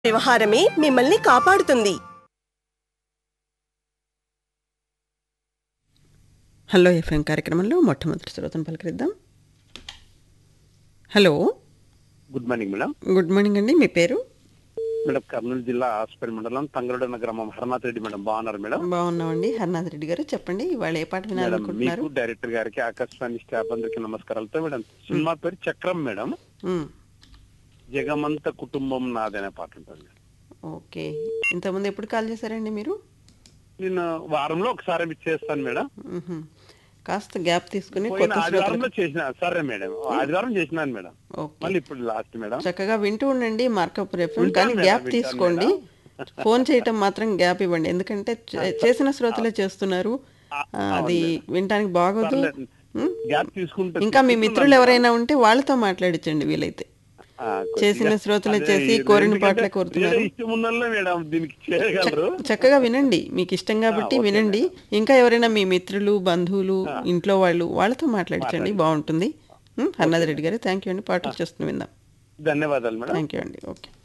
వ్యవహారమే మిమ్మల్ని కాపాడుతుంది hello FM కార్యక్రమంలో మొట్టమొదటి శ్రోతను పలకరిద్దాం hello good morning madam good morning అండి మీ పేరు మేడం కర్నూలు జిల్లా హాస్పిటల్ మండలం తంగరుడన్న గ్రామం హరనాథ్ రెడ్డి మేడం బాగున్నారు మేడం బాగున్నామండి హర్నాథ్ రెడ్డి గారు చెప్పండి ఇవాళ ఏ పాట మేడం వినాలనుకుంటున్నారు మీకు డైరెక్టర్ గారికి ఆకాశవాణి స్టాఫ్ అందరికి నమస్కారాలతో మేడం సినిమా పేరు చక్రం మేడం మ్, జగమంత కుటుంబం నాదనే పాట ఉంటుంది మేడం. ఓకే ఇంతకుముందు ఎప్పుడు కాల్ చేశారండి మీరు నేను వారంలో ఒకసారి ఇచ్చేస్తాను మేడం మ్హూ. కాస్త గ్యాప్ తీసుకుని పోయిన కొత్త ఆదివారంలో శ్రోతలకు చేసిన సరే మేడం ఆదివారం చేసినాను మేడం ఓకే మళ్ళీ ఇప్పుడు లాస్ట్ మేడం చక్కగా వింటూ ఉండండి మార్కప్ ఎఫ్ఎం వింటాను కానీ మేడం, గ్యాప్ వింటాను తీసుకోండి ఫోన్ చేయటం మాత్రం గ్యాప్ ఇవ్వండి ఎందుకంటే చే- చేసిన శ్రోతలే చేస్తున్నారు ఆ, ఆ, అది వినటానికి బాగోదు పర్లేదు. మ్? గ్యాప్ తీసుకుంటే ఇంకా మీ మిత్రులు ఎవరైనా ఉంటే వాళ్ళతో మాట్లాడించండి వీలైతే ఆ, కొద్దిగా- చేసిన శ్రోతలే అదే, చేసి ఇది కోరిన ఎందుకంటే పాటలే కోరుతున్నారు. వేరే ఇష్టం ఉన్నోళ్ళే మేడం దీనికి చేయగలరు చక్కగా వినండి మీకు ఇష్టం కాబట్టి వినండి ఇంకా ఎవరైనా మీ మిత్రులు బంధువులు ఇంట్లో వాళ్ళు వాళ్ళతో మాట్లాడించండి బాగుంటుంది హర్నాథ్ రెడ్డి గారు థ్యాంక్ యూ అండి పాటలు చేస్తున్న విందాం ధన్యవాదాలు మేడం థ్యాంక్ యూ అండి ఓకే